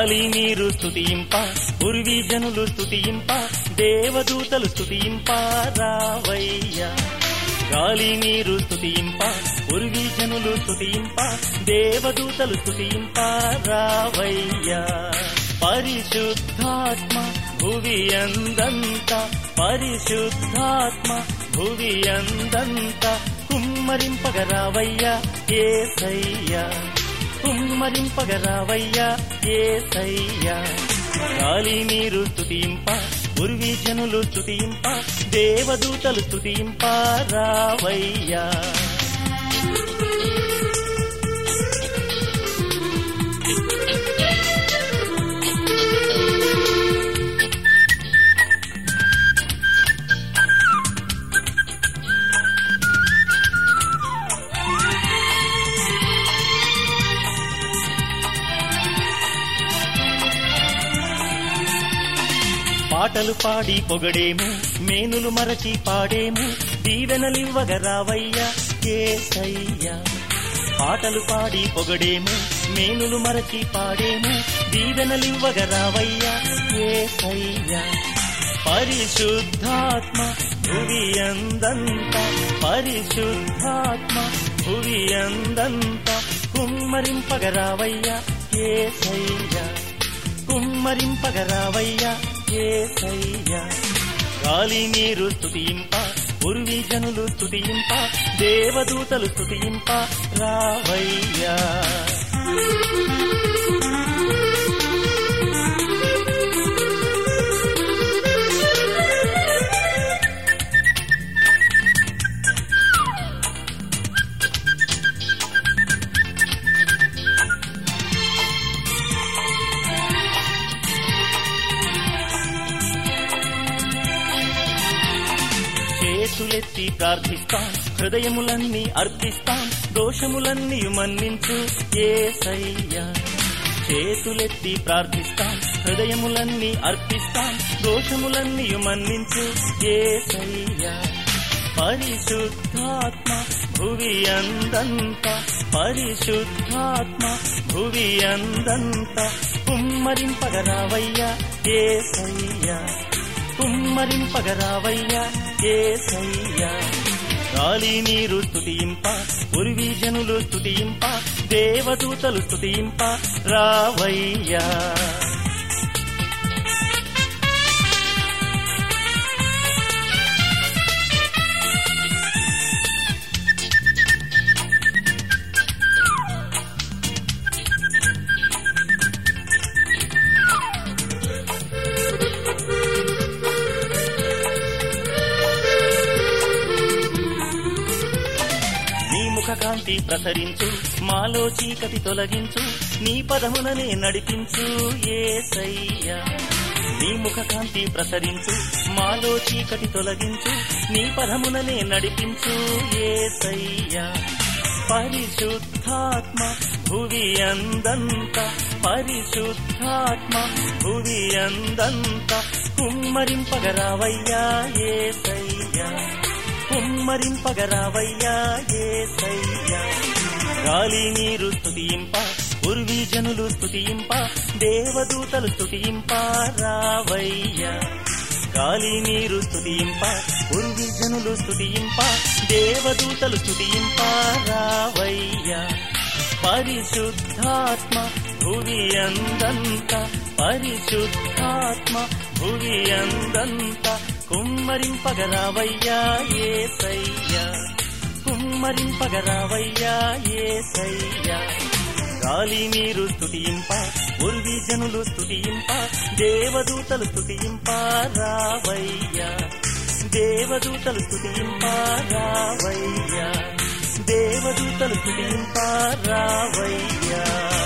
గాలి నీరు స్తుతింప ఉర్వి జనులు స్తుతింప దేవదూతలు స్తుతింప రావయ్యా గాలి నీరు స్తుతింప ఉర్వి జనులు స్తుతింప దేవదూతలు స్తుతింప రావయ్యా పరిశుద్ధాత్మ భువి అందంత పరిశుద్ధాత్మ భువి అందంత కుమ్మరింపగరావయ్యా ఏసయ్యా కుమ్మరింపగరావయ్యా ఏసయ్యా గాలి నీరు స్తుతింప ఉర్వి జనులు స్తుతింప దేవదూతలు స్తుతింప రావయ్యా పాటలు పాడి పొగడేము మేనులు మరచి పాడేము దీవెనలివ్వగ రావయ్యా ఏసయ్యా పాటలు పాడి పొగడేము మేనులు మరచి పాడేము దీవెనలివ్వగ రావయ్యా ఏసయ్యా పరిశుద్ధాత్మ భువి అందంత పరిశుద్ధాత్మ భువి అందంత కుమ్మరింపగరావయ్యా ఏసయ్యా కుమ్మరింపగరావయ్యా ఏసయ్యా గాలి నీరు స్తుతింప ఉర్వి జనులు స్తుతింప దేవదూతలు స్తుతింప రావయ్యా చేతులెత్తి ప్రార్థిస్తాం హృదయములన్నీ అర్పిస్తాం దోషములన్నీ మన్నించు ఏసయ్యా చేతులెత్తి ప్రార్థిస్తాం హృదయములన్నీ అర్పిస్తాం దోషములన్నీ మన్నించు ఏసయ్యా పరిశుద్ధాత్మ భువి అందంత పరిశుద్ధాత్మ భువి అందంత కుమ్మరింపగరావయ్యా ఏసయ్యా కుమ్మరింపగరావయ్యా ఏసయ్యా గాలి నీరు స్తుతింప ఉరివి జనులు స్తుతింప దేవదూతలు స్తుతింప రావయ్యా నీ ముఖ కాంతి ప్రసరించు మాలో చీకటి తొలగించు నీ పదముననే నడిపించు ఏసయ్యా నీ ముఖ కాంతి ప్రసరించు మాలో చీకటి తొలగించు నీ పదముననే నడిపించు ఏసయ్యా పరిశుద్ధాత్మ భువి అందంత పరిశుద్ధాత్మ భువి అందంత కుమ్మరింపగరావయ్యా ఏసయ్యా కుమ్మరింపగరావయ్యా ఏసయ్యా గాలి నీరు స్తుతింప ఉర్వి జనులు స్తుతింప దేవదూతలు స్తుతింప రావయ్యా గాలి నీరు స్తుతింప ఉర్వి జనులు స్తుతింప దేవదూతలు స్తుతింప రావయ్యా పరిశుద్ధాత్మ భువి అందంత పరిశుద్ధాత్మ భువి అందంత కుమ్మరింపగరావయ్యా ఏసయ్యా కుమ్మరింపగరావయ్యా ఏసయ్యా గాలి నీరు స్తుతింప ఉర్వి జనులు స్తుతింప దేవదూతలు స్తుతింప రావయ్యా దేవదూతలు స్తుతింప రావయ్యా దేవదూతలు స్తుతింప రావయ్యా